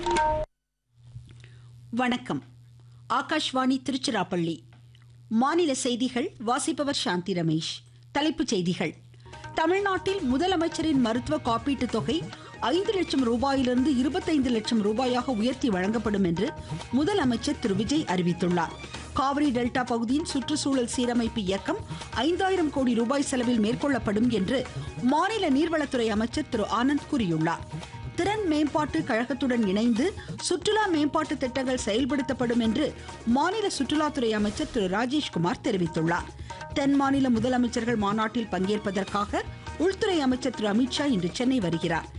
வணக்கம் ஆகாஷ்வாணி திருச்சிராப்பள்ளி மாநில செய்திகள் வாசிப்பவர் சாந்தி ரமேஷ் தலைப்புச் செய்திகள் தமிழ்நாட்டில் முதலமைச்சரின் மருத்துவ காப்பீட்டுத் தொகை ஐந்து லட்சம் ரூபாயிலிருந்து இருபத்தைந்து லட்சம் ரூபாயாக உயர்த்தி வழங்கப்படும் என்று முதலமைச்சர் திரு விஜய் அறிவித்துள்ளார் காவிரி டெல்டா பகுதியின் சுற்றுச்சூழல் சீரமைப்பு இயக்கம் ஐந்தாயிரம் கோடி ரூபாய் செலவில் மேற்கொள்ளப்படும் என்று மாநில நீர்வளத்துறை அமைச்சர் திரு ஆனந்த் கூறியுள்ளார் திறன் மேம்பாட்டு கழகத்துடன் இணைந்து சுற்றுலா மேம்பாட்டு திட்டங்கள் செயல்படுத்தப்படும் என்று மாநில சுற்றுலாத்துறை அமைச்சர் திரு ராஜேஷ்குமார் தெரிவித்துள்ளார் தென் மாநில முதலமைச்சர்கள் மாநாட்டில் பங்கேற்பதற்காக உள்துறை அமைச்சர் திரு அமித்ஷா இன்று சென்னை வருகிறார்